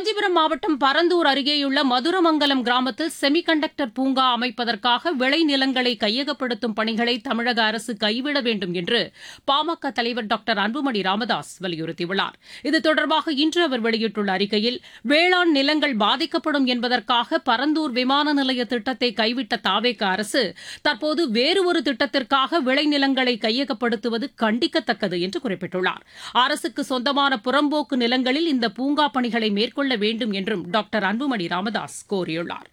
காஞ்சிபுரம் மாவட்டம் பரந்தூர் அருகேயுள்ள மதுரமங்கலம் கிராமத்தில் செமிகண்டக்டர் பூங்கா அமைப்பதற்காக விளைநிலங்களை கையகப்படுத்தும் பணிகளை தமிழக அரசு கைவிட வேண்டும் என்று பாமக தலைவர் டாக்டர் அன்புமணி ராமதாஸ் வலியுறுத்தியுள்ளார் இது தொடர்பாக இன்று அவர் வெளியிட்டுள்ள அறிக்கையில் வேளாண் நிலங்கள் பாதிக்கப்படும் என்பதற்காக பரந்தூர் விமான நிலைய திட்டத்தை கைவிட்ட தாவேக அரசு தற்போது வேறு ஒரு திட்டத்திற்காக விளைநிலங்களை கையகப்படுத்துவது கண்டிக்கத்தக்கது என்று குறிப்பிட்டுள்ளார் அரசுக்கு சொந்தமான புறம்போக்கு நிலங்களில் இந்த பூங்கா பணிகளை மேற்கொள்ள வேண்டும் என்றும் டாக்டர் அன்புமணி ராமதாஸ் கோரியுள்ளார்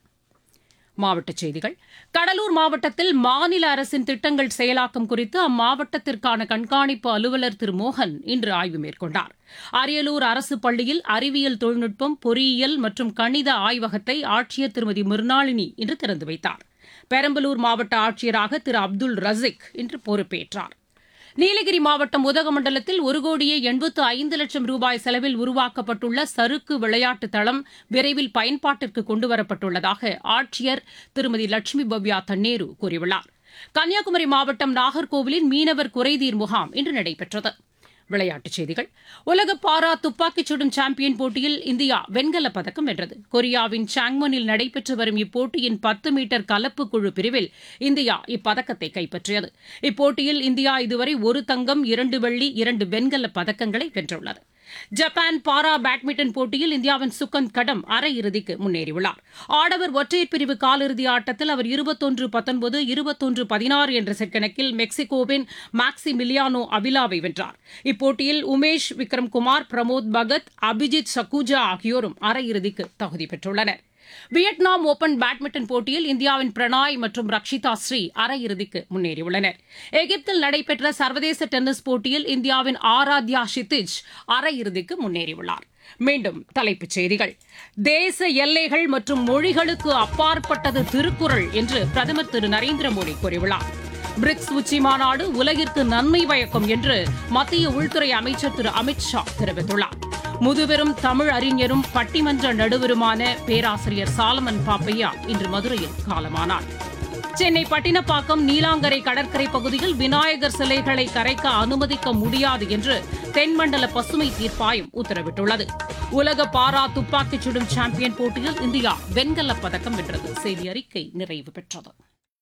மாவட்டச் செய்திகள் கடலூர் மாவட்டத்தில் மாநில அரசின் திட்டங்கள் செயலாக்கம் குறித்து அம்மாவட்டத்திற்கான கண்காணிப்பு அலுவலர் திரு மோகன் இன்று ஆய்வு மேற்கொண்டார் அரியலூர் அரசு பள்ளியில் அறிவியல் தொழில்நுட்பம் பொறியியல் மற்றும் கணித ஆய்வகத்தை ஆட்சியர் திருமதி மிர்னாளினி இன்று திறந்து வைத்தார் பெரம்பலூர் மாவட்ட ஆட்சியராக திரு அப்துல் ரசிக் இன்று பொறுப்பேற்றார் நீலகிரி மாவட்டம் உதகமண்டலத்தில் ஒரு கோடியே எண்பத்து ஐந்து லட்சம் ரூபாய் செலவில் உருவாக்கப்பட்டுள்ள சறுக்கு விளையாட்டு தளம் விரைவில் பயன்பாட்டிற்கு கொண்டுவரப்பட்டுள்ளதாக ஆட்சியர் திருமதி லட்சுமி பவ்யா தன்னேரு கூறியுள்ளார் கன்னியாகுமரி மாவட்டம் நாகர்கோவிலின் மீனவர் குறைதீர் முகாம் இன்று நடைபெற்றது விளையாட்டுச் செய்திகள் உலக பாரா துப்பாக்கிச் சுடும் சாம்பியன் போட்டியில் இந்தியா வெண்கலப் பதக்கம் வென்றது கொரியாவின் சாங்மனில் நடைபெற்று வரும் இப்போட்டியின் பத்து மீட்டர் கலப்பு குழு பிரிவில் இந்தியா இப்பதக்கத்தை கைப்பற்றியது இப்போட்டியில் இந்தியா இதுவரை ஒரு தங்கம் இரண்டு வெள்ளி இரண்டு வெண்கலப் பதக்கங்களை வென்றுள்ளது ஜப்பான் பாரா பேட்மிண்டன் போட்டியில் இந்தியாவின் சுகந்த் கடம் அரையிறுதிக்கு முன்னேறியுள்ளார் ஆடவர் ஒற்றையர் பிரிவு காலிறுதி ஆட்டத்தில் அவர் இருபத்தொன்று பத்தொன்பது இருபத்தொன்று பதினாறு என்ற செட் கணக்கில் மெக்சிகோவின் மேக்சி மிலியானோ அபிலாவை வென்றார் இப்போட்டியில் உமேஷ் விக்ரம் குமார் பிரமோத் பகத் அபிஜித் சக்குஜா ஆகியோரும் அரையிறுதிக்கு தகுதி பெற்றுள்ளனர் வியட்நாம் ஓபன் பேட்மிண்டன் போட்டியில் இந்தியாவின் பிரணாய் மற்றும் ரக்ஷிதா ஸ்ரீ அரையிறுதிக்கு முன்னேறியுள்ளனர் எகிப்தில் நடைபெற்ற சர்வதேச டென்னிஸ் போட்டியில் இந்தியாவின் ஆராத்யா ஷித்திஜ் அரையிறுதிக்கு முன்னேறியுள்ளார் மீண்டும் தலைப்புச் செய்திகள் தேச எல்லைகள் மற்றும் மொழிகளுக்கு அப்பாற்பட்டது திருக்குறள் என்று பிரதமர் திரு நரேந்திர மோடி கூறியுள்ளார் பிரிக்ஸ் உச்சி மாநாடு உலகிற்கு நன்மை பயக்கும் என்று மத்திய உள்துறை அமைச்சர் திரு அமித் ஷா தெரிவித்துள்ளார் முதுபெரும் தமிழ் அறிஞரும் பட்டிமன்ற நடுவருமான பேராசிரியர் சாலமன் பாப்பையா இன்று மதுரையில் காலமானார் சென்னை பட்டினப்பாக்கம் நீலாங்கரை கடற்கரை பகுதியில் விநாயகர் சிலைகளை கரைக்க அனுமதிக்க முடியாது என்று தென்மண்டல பசுமை தீர்ப்பாயம் உத்தரவிட்டுள்ளது உலக பாரா துப்பாக்கிச் சுடும் சாம்பியன் போட்டியில் இந்தியா வெண்கலப் பதக்கம் வென்றது செய்தி அறிக்கை நிறைவு பெற்றது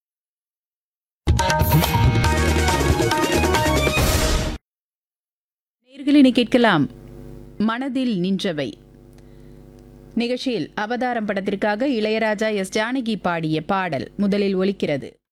நேர்களினை கேட்கலாம் மனதில் நின்றவை நிகழ்ச்சியில் அவதாரம் படத்திற்காக இளையராஜா எஸ் ஜானகி பாடிய பாடல் முதலில் ஒலிக்கிறது